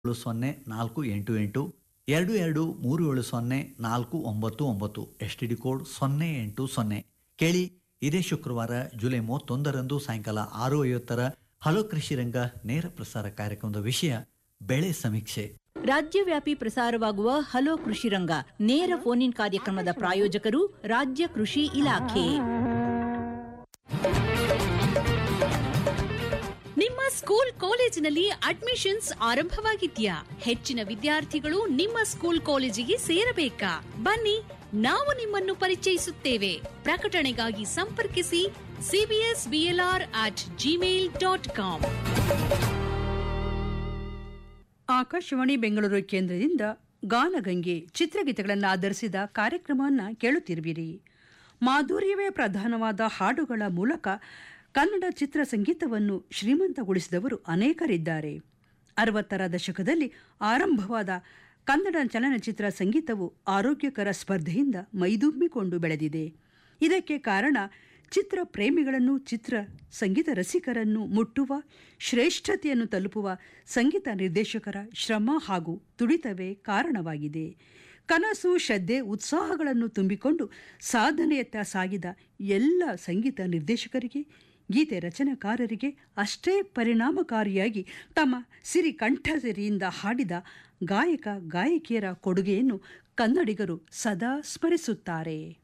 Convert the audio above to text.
ಏಳು ಸೊನ್ನೆ ನಾಲ್ಕು ಎಂಟು ಎಂಟು ಎರಡು ಎರಡು ಮೂರು ಏಳು ಸೊನ್ನೆ ನಾಲ್ಕು ಒಂಬತ್ತು ಒಂಬತ್ತು ಎಸ್ ಟಿ ಡಿ ಕೋಡ್ ಸೊನ್ನೆ ಎಂಟು ಸೊನ್ನೆ ಕೇಳಿ ಇದೇ ಶುಕ್ರವಾರ ಜುಲೈ ಮೂವತ್ತೊಂದರಂದು ಸಾಯಂಕಾಲ ಆರು ಐವತ್ತರ ಹಲೋ ಕೃಷಿ ರಂಗ ನೇರ ಪ್ರಸಾರ ಕಾರ್ಯಕ್ರಮದ ವಿಷಯ ಬೆಳೆ ಸಮೀಕ್ಷೆ ರಾಜ್ಯವ್ಯಾಪಿ ಪ್ರಸಾರವಾಗುವ ಹಲೋ ಕೃಷಿ ರಂಗ ನೇರ ಫೋನ್ ಇನ್ ಕಾರ್ಯಕ್ರಮದ ಪ್ರಾಯೋಜಕರು ರಾಜ್ಯ ಕೃಷಿ ಇಲಾಖೆ ನಿಮ್ಮ ಸ್ಕೂಲ್ ಕಾಲೇಜಿನಲ್ಲಿ ಅಡ್ಮಿಷನ್ಸ್ ಆರಂಭವಾಗಿದ್ಯಾ ಹೆಚ್ಚಿನ ವಿದ್ಯಾರ್ಥಿಗಳು ನಿಮ್ಮ ಸ್ಕೂಲ್ ಕಾಲೇಜಿಗೆ ಸೇರಬೇಕಾ ಬನ್ನಿ ನಾವು ನಿಮ್ಮನ್ನು ಪರಿಚಯಿಸುತ್ತೇವೆ ಪ್ರಕಟಣೆಗಾಗಿ ಸಂಪರ್ಕಿಸಿ CBS BLR at Gmail dot com Akashvani Bengaluru ಕೇಂದ್ರದಿಂದ ಗಾನಗಂಗೆ ಚಿತ್ರಗೀತೆಗಳನ್ನು ಆಧರಿಸಿದ ಕಾರ್ಯಕ್ರಮವನ್ನು ಕೇಳುತ್ತಿರುವಿರಿ ಮಾಧುರ್ಯವೇ ಪ್ರಧಾನವಾದ ಹಾಡುಗಳ ಮೂಲಕ ಕನ್ನಡ ಚಿತ್ರ ಸಂಗೀತವನ್ನು ಶ್ರೀಮಂತಗೊಳಿಸಿದವರು ಅನೇಕರಿದ್ದಾರೆ ಅರವತ್ತರ ದಶಕದಲ್ಲಿ ಆರಂಭವಾದ ಕನ್ನಡ ಚಲನಚಿತ್ರ ಸಂಗೀತವು ಆರೋಗ್ಯಕರ ಸ್ಪರ್ಧೆಯಿಂದ ಮೈದುಂಬಿಕೊಂಡು ಬೆಳೆದಿದೆ ಇದಕ್ಕೆ ಕಾರಣ ಚಿತ್ರ ಪ್ರೇಮಿಗಳನ್ನು ಚಿತ್ರ ಸಂಗೀತ ರಸಿಕರನ್ನು ಮುಟ್ಟುವ ಶ್ರೇಷ್ಠತೆಯನ್ನು ತಲುಪುವ ಸಂಗೀತ ನಿರ್ದೇಶಕರ ಶ್ರಮ ಹಾಗೂ ತುಡಿತವೇ ಕಾರಣವಾಗಿದೆ ಕನಸು ಶ್ರದ್ಧೆ ಉತ್ಸಾಹಗಳನ್ನು ತುಂಬಿಕೊಂಡು ಸಾಧನೆಯತ್ತ ಸಾಗಿದ ಎಲ್ಲ ಸಂಗೀತ ನಿರ್ದೇಶಕರಿಗೆ ಗೀತೆ ರಚನೆಕಾರರಿಗೆ ಅಷ್ಟೇ ಪರಿಣಾಮಕಾರಿಯಾಗಿ ತಮ್ಮ ಸಿರಿ ಕಂಠಸಿರಿಯಿಂದ ಹಾಡಿದ ಗಾಯಕ ಗಾಯಕಿಯರ ಕೊಡುಗೆಯನ್ನು ಕನ್ನಡಿಗರು ಸದಾ ಸ್ಮರಿಸುತ್ತಾರೆ